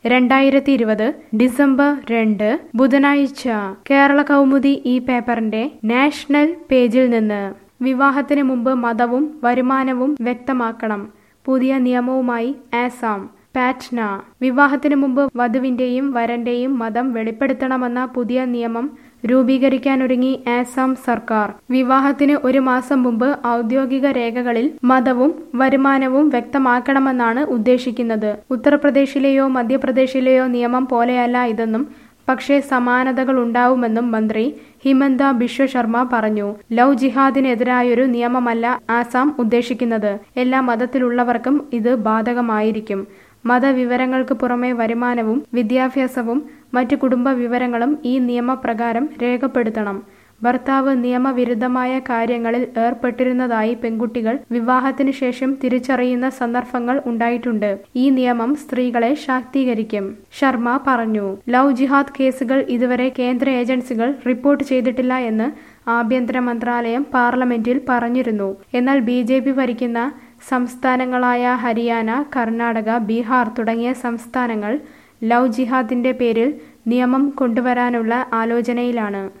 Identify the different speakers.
Speaker 1: രണ്ടായിരത്തി ഇരുപത് ഡിസംബർ രണ്ട് ബുധനാഴ്ച കേരള കൗമുദി ഈ പേപ്പറിന്റെ നാഷണൽ പേജിൽ നിന്ന് വിവാഹത്തിന് മുമ്പ് മതവും വരുമാനവും വ്യക്തമാക്കണം പുതിയ നിയമവുമായി ആസാം പാറ്റ്ന വിവാഹത്തിന് മുമ്പ് വധുവിന്റെയും വരന്റെയും മതം വെളിപ്പെടുത്തണമെന്ന പുതിയ നിയമം രൂപീകരിക്കാനൊരുങ്ങി ആസാം സർക്കാർ വിവാഹത്തിന് ഒരു മാസം മുമ്പ് ഔദ്യോഗിക രേഖകളിൽ മതവും വരുമാനവും വ്യക്തമാക്കണമെന്നാണ് ഉദ്ദേശിക്കുന്നത് ഉത്തർപ്രദേശിലെയോ മധ്യപ്രദേശിലെയോ നിയമം പോലെയല്ല ഇതെന്നും പക്ഷേ സമാനതകൾ ഉണ്ടാവുമെന്നും മന്ത്രി ഹിമന്ത ബിശ്വ ശർമ്മ പറഞ്ഞു ലവ് ജിഹാദിനെതിരായൊരു നിയമമല്ല ആസാം ഉദ്ദേശിക്കുന്നത് എല്ലാ മതത്തിലുള്ളവർക്കും ഇത് ബാധകമായിരിക്കും മതവിവരങ്ങൾക്ക് പുറമെ വരുമാനവും വിദ്യാഭ്യാസവും മറ്റു കുടുംബ വിവരങ്ങളും ഈ നിയമപ്രകാരം രേഖപ്പെടുത്തണം ഭർത്താവ് നിയമവിരുദ്ധമായ കാര്യങ്ങളിൽ ഏർപ്പെട്ടിരുന്നതായി പെൺകുട്ടികൾ വിവാഹത്തിന് ശേഷം തിരിച്ചറിയുന്ന സന്ദർഭങ്ങൾ ഉണ്ടായിട്ടുണ്ട് ഈ നിയമം സ്ത്രീകളെ ശാക്തീകരിക്കും ശർമ്മ പറഞ്ഞു ലവ് ജിഹാദ് കേസുകൾ ഇതുവരെ കേന്ദ്ര ഏജൻസികൾ റിപ്പോർട്ട് ചെയ്തിട്ടില്ല എന്ന് ആഭ്യന്തര മന്ത്രാലയം പാർലമെന്റിൽ പറഞ്ഞിരുന്നു എന്നാൽ ബി ജെ പി ഭരിക്കുന്ന സംസ്ഥാനങ്ങളായ ഹരിയാന കർണാടക ബീഹാർ തുടങ്ങിയ സംസ്ഥാനങ്ങൾ ലവ് ജിഹാദിന്റെ പേരിൽ നിയമം കൊണ്ടുവരാനുള്ള ആലോചനയിലാണ്